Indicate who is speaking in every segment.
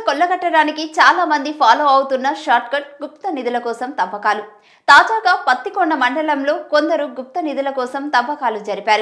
Speaker 1: కొల్లగట్టడానికి చాలా మంది ఫాలో అవుతున్న షార్ట్ కట్ గుప్త నిధుల కోసం తవ్వకాలు తాజాగా పత్తికొండ మండలంలో కొందరు గుప్త నిధుల కోసం తవ్వకాలు జరిపారు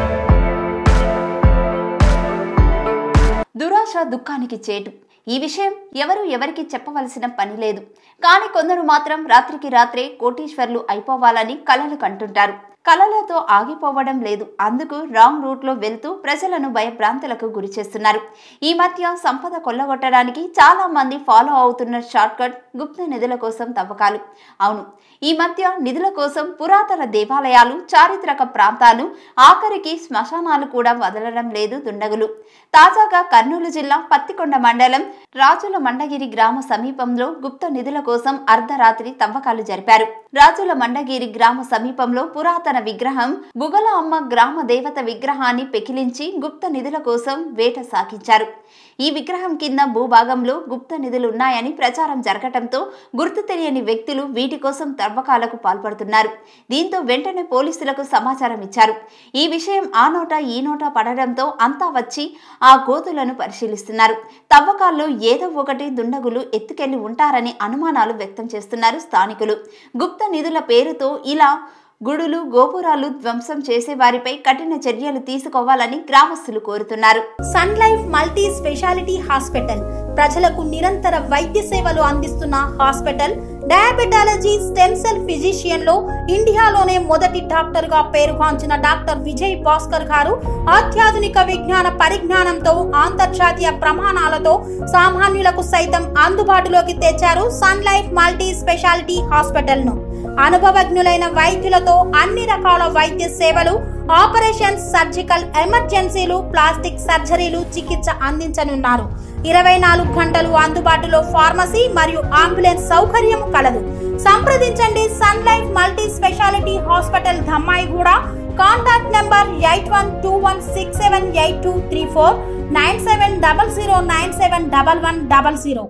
Speaker 1: దురాశ దుఃఖానికి చేటు ఈ విషయం ఎవరు ఎవరికి చెప్పవలసిన పని లేదు కానీ కొందరు మాత్రం రాత్రికి రాత్రే కోటీశ్వర్లు అయిపోవాలని కలలు కంటుంటారు కలలతో ఆగిపోవడం లేదు అందుకు రాంగ్ రూట్లో వెళ్తూ ప్రజలను భయభ్రాంతులకు గురి చేస్తున్నారు ఈ మధ్య సంపద కొల్లగొట్టడానికి చాలా మంది ఫాలో అవుతున్న షార్ట్ కట్ గుప్త నిధుల కోసం తవ్వకాలు అవును ఈ మధ్య నిధుల కోసం పురాతన దేవాలయాలు చారిత్రక ప్రాంతాలు ఆఖరికి శ్మశానాలు కూడా వదలడం లేదు దుండగులు తాజాగా కర్నూలు జిల్లా పత్తికొండ మండలం రాజుల మండగిరి గ్రామ సమీపంలో గుప్త నిధుల కోసం అర్ధరాత్రి తవ్వకాలు జరిపారు రాజుల మండగిరి గ్రామ సమీపంలో పురాతన విగ్రహం బుగల అమ్మ గ్రామ దేవత విగ్రహాన్ని పెకిలించి గుప్త నిధుల కోసం వేట సాగించారు ఈ విగ్రహం కింద భూభాగంలో గుప్త నిధులు ఉన్నాయని ప్రచారం జరగటంతో గుర్తు తెలియని వ్యక్తులు వీటి కోసం తవ్వకాలకు పాల్పడుతున్నారు దీంతో వెంటనే పోలీసులకు సమాచారం ఇచ్చారు ఈ విషయం ఆ నోట ఈ నోట పడడంతో అంతా వచ్చి ఆ గోతులను పరిశీలిస్తున్నారు తవ్వకాల్లో ఏదో ఒకటి దుండగులు ఎత్తుకెళ్లి ఉంటారని అనుమానాలు వ్యక్తం చేస్తున్నారు స్థానికులు గుప్త నిధుల పేరుతో ఇలా గుడులు గోపురాలు ధ్వంసం చేసే వారిపై కఠిన చర్యలు తీసుకోవాలని గ్రామస్తులు కోరుతున్నారు
Speaker 2: Sun Life multi speciality hospital ప్రజలకు నిరంతర వైద్య సేవలు అందిస్తున్న hospital diabetology stem cell physician లో ఇండియాలోనే మొదటి డాక్టర్ గా పేరుగాంచిన డాక్టర్ విజయ్ భాస్కర్ గారు అత్యాధునిక విజ్ఞాన పరిజ్ఞానంతో అంతర్జాతీయ ప్రమాణాలతో సామాన్యులకు సైతం అందుబాటులోకి తెచ్చారు Sun Life multi speciality hospital ను అనుభవజ్ఞులైన వైద్యులతో అన్ని రకాల వైద్య సేవలు ఆపరేషన్స్ సర్జికల్ ఎమర్జెన్సీలు ప్లాస్టిక్ సర్జరీలు చికిత్స అందించనున్నారు ఇరవై నాలుగు గంటలు అందుబాటులో ఫార్మసీ మరియు అంబులెన్స్ సౌకర్యం కలదు సంప్రదించండి Sun Life multi speciality hospital Dammaiguda contact number eight one two one six seven eight two three four nine seven double zero nine seven double one double zero